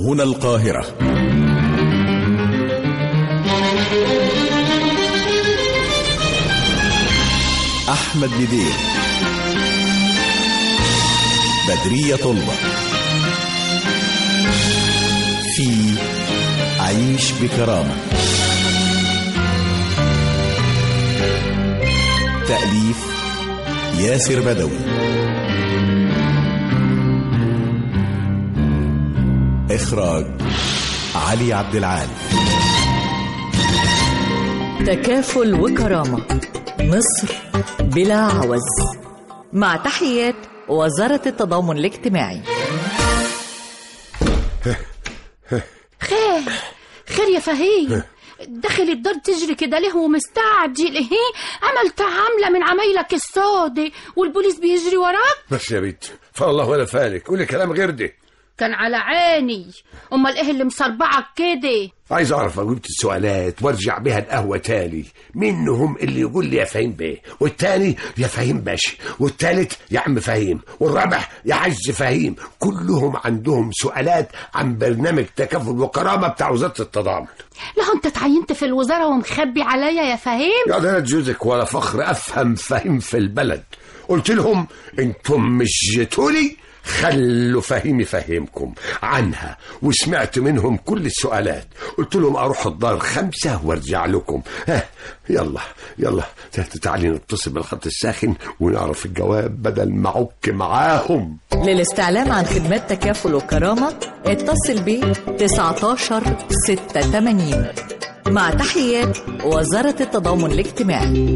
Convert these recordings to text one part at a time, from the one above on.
هنا القاهرة أحمد بدير بدرية طلبة في عيش بكرامة تأليف ياسر بدوي إخراج علي عبد العال تكافل وكرامة مصر بلا عوز مع تحيات وزارة التضامن الاجتماعي خير خير يا فهيم دخل الدار تجري كده ليه ومستعجل ايه عملت عامله من عمايلك السودة والبوليس بيجري وراك بس يا بنت فالله ولا فالك قولي كلام غير ده كان على عيني امال ايه اللي مصربعك كده عايز اعرف اجوبة السؤالات وارجع بيها القهوة تالي منهم اللي يقول لي يا فهيم بيه والتاني يا فهيم باشا والتالت يا عم فهيم والرابع يا عز فهيم كلهم عندهم سؤالات عن برنامج تكافل وكرامة بتاع وزارة التضامن لا انت اتعينت في الوزاره ومخبي عليا يا فهيم يا ده جوزك ولا فخر افهم فهيم في البلد قلت لهم انتم مش جيتولي خلوا فهيم يفهمكم عنها وسمعت منهم كل السؤالات قلت لهم اروح الدار خمسة وارجع لكم ها يلا يلا تعالي نتصل بالخط الساخن ونعرف الجواب بدل ما عك معاهم للاستعلام عن خدمات تكافل وكرامة اتصل ب 19 86 مع تحيات وزارة التضامن الاجتماعي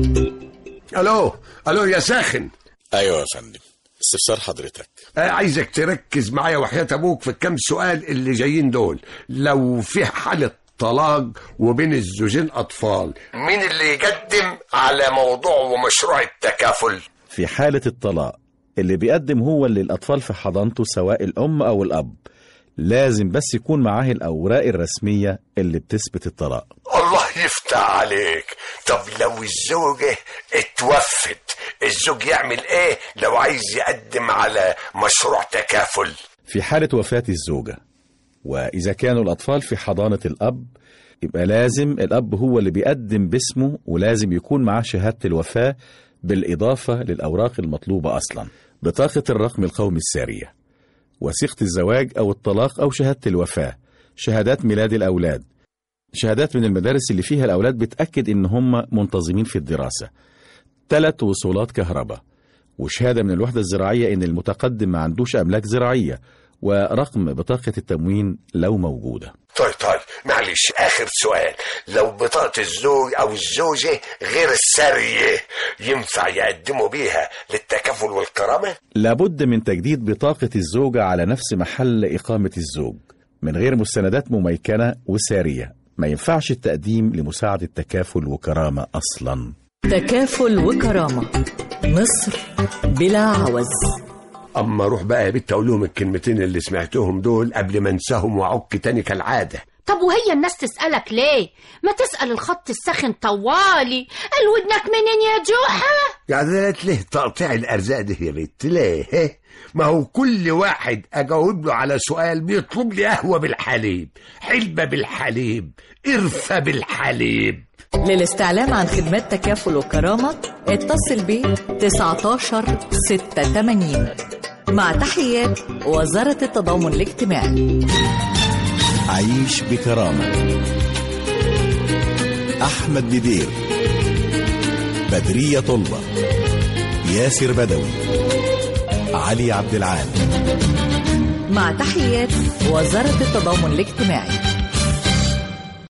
الو الو يا ساخن ايوه يا فندم استفسار حضرتك آه، عايزك تركز معايا وحياة ابوك في الكام سؤال اللي جايين دول لو في حالة طلاق وبين الزوجين اطفال مين اللي يقدم على موضوع ومشروع التكافل في حالة الطلاق اللي بيقدم هو اللي الأطفال في حضانته سواء الأم أو الأب لازم بس يكون معاه الأوراق الرسمية اللي بتثبت الطلاق الله يفتح عليك طب لو الزوجة اتوفت الزوج يعمل ايه لو عايز يقدم على مشروع تكافل في حالة وفاة الزوجة وإذا كانوا الأطفال في حضانة الأب يبقى لازم الأب هو اللي بيقدم باسمه ولازم يكون معاه شهادة الوفاة بالإضافة للأوراق المطلوبة أصلا بطاقة الرقم القومي السارية وثيقة الزواج أو الطلاق أو شهادة الوفاة شهادات ميلاد الأولاد شهادات من المدارس اللي فيها الأولاد بتأكد إن هم منتظمين في الدراسة ثلاث وصولات كهرباء وشهادة من الوحدة الزراعية إن المتقدم ما عندوش أملاك زراعية ورقم بطاقة التموين لو موجودة طيب طيب معلش اخر سؤال لو بطاقة الزوج او الزوجة غير السارية ينفع يقدموا بيها للتكافل والكرامة لابد من تجديد بطاقة الزوجة على نفس محل إقامة الزوج من غير مستندات مميكنة وسارية ما ينفعش التقديم لمساعدة تكافل وكرامة أصلا تكافل وكرامة مصر بلا عوز اما اروح بقى يا بنت اقول لهم الكلمتين اللي سمعتهم دول قبل ما انساهم واعك تاني كالعادة طب وهي الناس تسألك ليه ما تسأل الخط الساخن طوالي قال ودنك منين يا جوحة قالت ليه تقطيع الارزاق ده يا بنت ليه إيه؟ ما هو كل واحد اجاوب له على سؤال بيطلب لي قهوه بالحليب حلبه بالحليب قرفه بالحليب للاستعلام عن خدمات تكافل وكرامة اتصل ب 19 86 مع تحيات وزارة التضامن الاجتماعي عيش بكرامة أحمد بدير بدرية طلبة ياسر بدوي علي عبد العال مع تحيات وزارة التضامن الاجتماعي